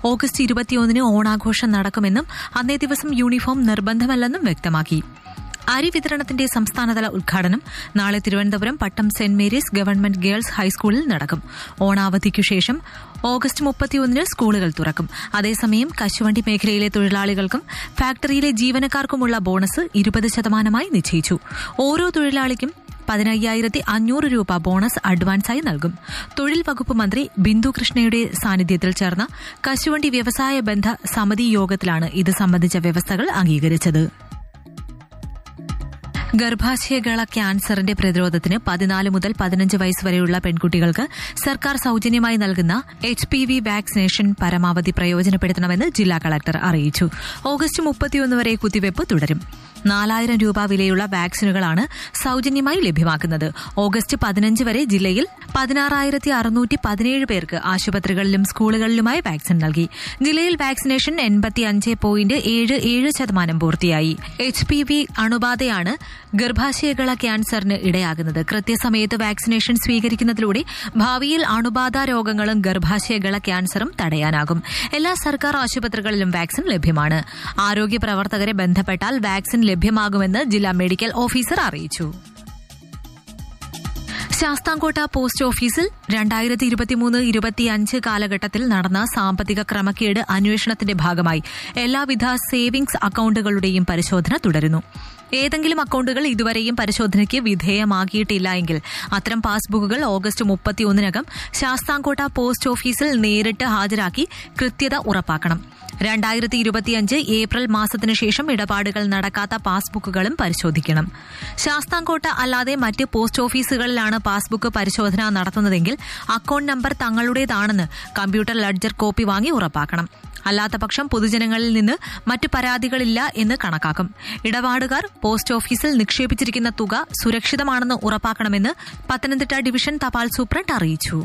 August ഇരുപത്തിയൊന്നിന് ഓണാഘോഷം നടക്കുമെന്നും അന്നേ ദിവസം യൂണിഫോം നിർബന്ധമല്ലെന്നും വ്യക്തമാക്കി അരി വിതരണത്തിന്റെ സംസ്ഥാനതല ഉദ്ഘാടനം നാളെ Thiruvananthapuram Pattom Saint Mary's government girls ഹൈസ്കൂളിൽ നടക്കും ഓണാവധിക്കു ശേഷം ഓഗസ്റ്റ് മുപ്പത്തിയൊന്നിന് സ്കൂളുകൾ തുറക്കും അതേസമയം കശുവണ്ടി മേഖലയിലെ തൊഴിലാളികൾക്കും ഫാക്ടറിയിലെ ജീവനക്കാർക്കുമുള്ള ബോണസ് ഇരുപത് ശതമാനമായി നിശ്ചയിച്ചു ഓരോ തൊഴിലാളിക്കും പതിനയ്യായിരത്തി അഞ്ഞൂറ് രൂപ ബോണസ് അഡ്വാൻസായി നൽകും തൊഴിൽ വകുപ്പ് മന്ത്രി ബിന്ദു കൃഷ്ണയുടെ സാന്നിധ്യത്തിൽ ചേർന്ന കശുവണ്ടി വ്യവസായ ബന്ധ സമിതി യോഗത്തിലാണ് ഇത് സംബന്ധിച്ച വ്യവസ്ഥകൾ അംഗീകരിച്ചത് ഗർഭാശയകള ക്യാൻസറിന്റെ പ്രതിരോധത്തിന് പതിനാല് മുതൽ പതിനഞ്ച് വയസ്സ് വരെയുള്ള പെൺകുട്ടികൾക്ക് സർക്കാർ സൌജന്യമായി നൽകുന്ന എച്ച് പി വി വാക്സിനേഷൻ പരമാവധി പ്രയോജനപ്പെടുത്തണമെന്ന് ജില്ലാ കളക്ടർ അറിയിച്ചു ഓഗസ്റ്റ് മുപ്പത്തിയൊന്ന് വരെ കുത്തിവയ്പ് തുടരും നാലായിരം രൂപ വിലയുള്ള വാക്സിനുകളാണ് സൌജന്യമായി ലഭ്യമാക്കുന്നത് ഓഗസ്റ്റ് പതിനഞ്ച് വരെ ജില്ലയിൽ പതിനാറായിരത്തി അറുന്നൂറ്റി പതിനേഴ് പേർക്ക് ആശുപത്രികളിലും സ്കൂളുകളിലുമായി വാക്സിൻ നൽകി ജില്ലയിൽ വാക്സിനേഷൻ എൺപത്തി അഞ്ച് പോയിന്റ് ഏഴ് ഏഴ് ശതമാനം പൂർത്തിയായി എച്ച് പി വി അണുബാധയാണ് ഗർഭാശയകള ക്യാൻസറിന് ഇടയാകുന്നത് കൃത്യസമയത്ത് വാക്സിനേഷൻ സ്വീകരിക്കുന്നതിലൂടെ ഭാവിയിൽ അണുബാധ രോഗങ്ങളും ഗർഭാശയകള ക്യാൻസറും തടയാനാകും എല്ലാ സർക്കാർ ആശുപത്രികളിലും വാക്സിൻ ലഭ്യമാണ് ആരോഗ്യ പ്രവർത്തകരെ ബന്ധപ്പെട്ടാൽ വാക്സിൻ ലഭ്യമാകുമെന്ന് ജില്ലാ മെഡിക്കൽ ഓഫീസർ അറിയിച്ചു ശാസ്താംകോട്ട പോസ്റ്റ് ഓഫീസിൽ രണ്ടായിരത്തി ഇരുപത്തിമൂന്ന് ഇരുപത്തിയഞ്ച് കാലഘട്ടത്തിൽ നടന്ന സാമ്പത്തിക ക്രമക്കേട് അന്വേഷണത്തിന്റെ ഭാഗമായി എല്ലാവിധ സേവിംഗ്സ് അക്കൌണ്ടുകളുടെയും പരിശോധന തുടരുന്നു ഏതെങ്കിലും അക്കൌണ്ടുകൾ ഇതുവരെയും പരിശോധനയ്ക്ക് വിധേയമാക്കിയിട്ടില്ല എങ്കിൽ അത്തരം പാസ്ബുക്കുകൾ ഓഗസ്റ്റ് മുപ്പത്തിയൊന്നിനകം ശാസ്താംകോട്ട പോസ്റ്റ് ഓഫീസിൽ നേരിട്ട് ഹാജരാക്കി കൃത്യത ഉറപ്പാക്കണം രണ്ടായിരത്തി ഇരുപത്തിയഞ്ച് ഏപ്രിൽ മാസത്തിനു ശേഷം ഇടപാടുകൾ നടക്കാത്ത പാസ്ബുക്കുകളും പരിശോധിക്കണം ശാസ്താംകോട്ട അല്ലാതെ മറ്റ് പോസ്റ്റ് ഓഫീസുകളിലാണ് പാസ്ബുക്ക് പരിശോധന നടത്തുന്നതെങ്കിൽ അക്കൌണ്ട് നമ്പർ തങ്ങളുടേതാണെന്ന് കമ്പ്യൂട്ടർ ലഡ്ജർ കോപ്പി വാങ്ങി ഉറപ്പാക്കണം അല്ലാത്തപക്ഷം പൊതുജനങ്ങളിൽ നിന്ന് മറ്റു പരാതികളില്ല എന്ന് കണക്കാക്കും ഇടപാടുകാർ പോസ്റ്റ് ഓഫീസിൽ നിക്ഷേപിച്ചിരിക്കുന്ന തുക സുരക്ഷിതമാണെന്ന് ഉറപ്പാക്കണമെന്ന് പത്തനംതിട്ട ഡിവിഷൻ തപാൽ സൂപ്രണ്ട് അറിയിച്ചു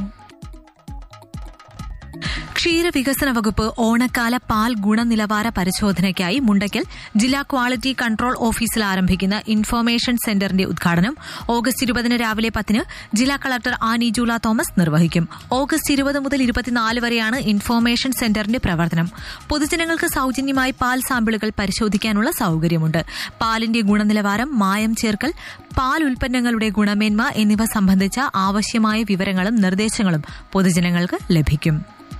ക്ഷീരവികസന വകുപ്പ് ഓണക്കാല പാൽ ഗുണനിലവാര പരിശോധനയ്ക്കായി മുണ്ടയ്ക്കൽ ജില്ലാ ക്വാളിറ്റി കൺട്രോൾ ഓഫീസിൽ ആരംഭിക്കുന്ന ഇൻഫർമേഷൻ സെന്ററിന്റെ ഉദ്ഘാടനം ഓഗസ്റ്റ് ഇരുപതിന് രാവിലെ പത്തിന് ജില്ലാ കളക്ടർ ആനി ജൂല തോമസ് നിർവഹിക്കും ഓഗസ്റ്റ് ഇരുപത് മുതൽ ഇരുപത്തിനാല് വരെയാണ് ഇൻഫർമേഷൻ സെന്ററിന്റെ പ്രവർത്തനം പൊതുജനങ്ങൾക്ക് സൌജന്യമായി പാൽ സാമ്പിളുകൾ പരിശോധിക്കാനുള്ള സൌകര്യമുണ്ട് പാലിന്റെ ഗുണനിലവാരം മായം ചേർക്കൽ പാൽ ഉൽപ്പന്നങ്ങളുടെ ഗുണമേന്മ എന്നിവ സംബന്ധിച്ച ആവശ്യമായ വിവരങ്ങളും നിർദ്ദേശങ്ങളും പൊതുജനങ്ങൾക്ക് ലഭിക്കും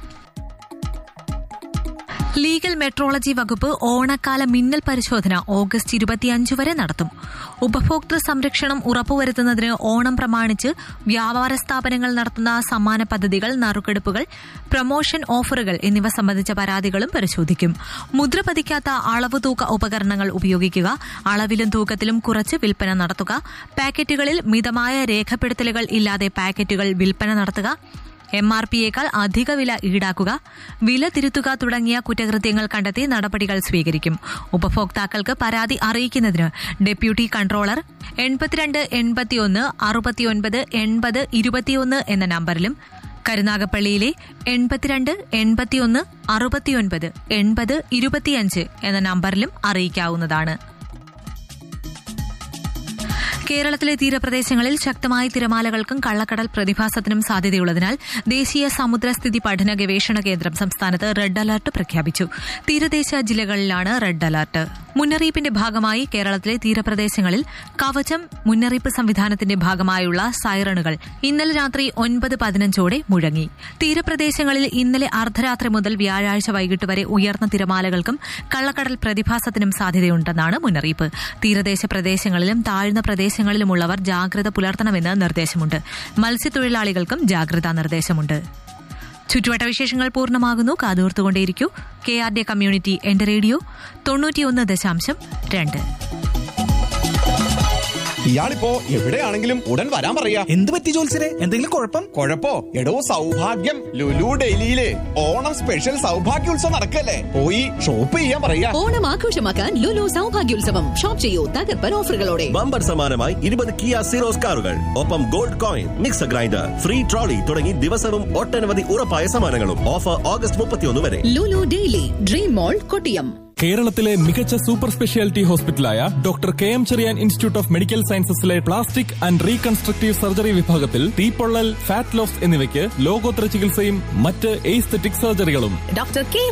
ലീഗൽ മെട്രോളജി വകുപ്പ് ഓണക്കാല മിന്നൽ പരിശോധന ഓഗസ്റ്റ് ഇരുപത്തിയഞ്ച് വരെ നടത്തും ഉപഭോക്തൃ സംരക്ഷണം ഉറപ്പുവരുത്തുന്നതിന് ഓണം പ്രമാണിച്ച് വ്യാപാര സ്ഥാപനങ്ങൾ നടത്തുന്ന സമ്മാന പദ്ധതികൾ നറുക്കെടുപ്പുകൾ പ്രമോഷൻ ഓഫറുകൾ എന്നിവ സംബന്ധിച്ച പരാതികളും പരിശോധിക്കും മുദ്ര പതിക്കാത്ത അളവ് തൂക്ക ഉപകരണങ്ങൾ ഉപയോഗിക്കുക അളവിലും തൂക്കത്തിലും കുറച്ച് വിൽപ്പന നടത്തുക പാക്കറ്റുകളിൽ മിതമായ രേഖപ്പെടുത്തലുകൾ ഇല്ലാതെ പാക്കറ്റുകൾ വിൽപ്പന നടത്തുക എം ആർ പിയേക്കാൾ അധിക വില ഈടാക്കുക വില തിരുത്തുക തുടങ്ങിയ കുറ്റകൃത്യങ്ങൾ കണ്ടെത്തി നടപടികൾ സ്വീകരിക്കും ഉപഭോക്താക്കൾക്ക് പരാതി അറിയിക്കുന്നതിന് ഡെപ്യൂട്ടി കൺട്രോളർ എൺപത്തിരണ്ട് എൺപത്തിയൊന്ന് അറുപത്തിയൊൻപത് എൺപത് ഇരുപത്തിയൊന്ന് എന്ന നമ്പറിലും കരുനാഗപ്പള്ളിയിലെ എൺപത്തിരണ്ട് എൺപത്തിയൊന്ന് അറുപത്തിയൊൻപത് എൺപത് ഇരുപത്തിയഞ്ച് എന്ന നമ്പറിലും അറിയിക്കാവുന്നതാണ് കേരളത്തിലെ തീരപ്രദേശങ്ങളിൽ ശക്തമായ തിരമാലകൾക്കും കള്ളക്കടൽ പ്രതിഭാസത്തിനും സാധ്യതയുള്ളതിനാൽ ദേശീയ സമുദ്രസ്ഥിതി പഠന ഗവേഷണ കേന്ദ്രം സംസ്ഥാനത്ത് റെഡ് അലർട്ട് പ്രഖ്യാപിച്ചു തീരദേശ ജില്ലകളിലാണ് റെഡ് അലർട്ട് മുന്നറിയിപ്പിന്റെ ഭാഗമായി കേരളത്തിലെ തീരപ്രദേശങ്ങളിൽ കവചം മുന്നറിയിപ്പ് സംവിധാനത്തിന്റെ ഭാഗമായുള്ള സൈറണുകൾ ഇന്നലെ രാത്രി ഒൻപത് പതിനഞ്ചോടെ മുഴങ്ങി തീരപ്രദേശങ്ങളിൽ ഇന്നലെ അർദ്ധരാത്രി മുതൽ വ്യാഴാഴ്ച വൈകിട്ട് വരെ ഉയർന്ന തിരമാലകൾക്കും കള്ളക്കടൽ പ്രതിഭാസത്തിനും സാധ്യതയുണ്ടെന്നാണ് മുന്നറിയിപ്പ് തീരദേശ പ്രദേശങ്ങളിലും താഴ്ന്ന പ്രദേശങ്ങളിലുമുള്ളവർ ജാഗ്രത പുലർത്തണമെന്ന് നിർദ്ദേശമുണ്ട് മത്സ്യത്തൊഴിലാളികൾക്കും ജാഗ്രതാ നിർദ്ദേശമുണ്ട് ചുറ്റുവട്ട വിശേഷങ്ങൾ പൂർണ്ണമാകുന്നു കാതോർത്തുകൊണ്ടേയിരിക്കൂ കെ ആർ ഡി കമ്മ്യൂണിറ്റി എന്റെ റേഡിയോ തൊണ്ണൂറ്റിയൊന്ന് ദശാംശം രണ്ട് ഇയാളിപ്പോ എവിടെയാണെങ്കിലും ഉടൻ വരാൻ പറയാ എന്ത് പറ്റി ജോത്സരെ എന്തെങ്കിലും കുഴപ്പം കൊഴപ്പോ എടോ സൗഭാഗ്യം ലുലു ഡൽഹിയില് ഓണം സ്പെഷ്യൽ സൗഭാഗ്യോത്സവം നടക്കല്ലേ പോയി ഷോപ്പ് ചെയ്യാൻ പറയാ ഓണം ആഘോഷമാക്കാൻ ലുലു സൗഭാഗ്യോത്സവം ഷോപ്പ് ചെയ്യൂ തകർപ്പൻ ഓഫറുകളോടെ ബമ്പർ സമ്മാനമായി ഇരുപത് കിയ സീറോസ് കാറുകൾ ഒപ്പം gold coin mixer grinder free trolley തുടങ്ങി ദിവസവും ഒട്ടനവധി ഉറപ്പായ സമ്മാനങ്ങളും ഓഫർ ഓഗസ്റ്റ് മുപ്പത്തിയൊന്ന് വരെ Lulu daily dream mall Kottiyam കേരളത്തിലെ മികച്ച സൂപ്പർ സ്പെഷ്യാലിറ്റി ഹോസ്പിറ്റലായ doctor K M Cherian institute of medical സയൻസസിലെ പ്ലാസ്റ്റിക് ആൻഡ് റീകൺസ്ട്രക്റ്റീവ് സർജറി വിഭാഗത്തിൽ തീപ്പൊള്ളൽ ഫാറ്റ് ലോസ് എന്നിവയ്ക്ക് ലോകോത്തര ചികിത്സയും മറ്റ് എയ്സ്തെറ്റിക് സർജറികളും ഡോക്ടർ കെ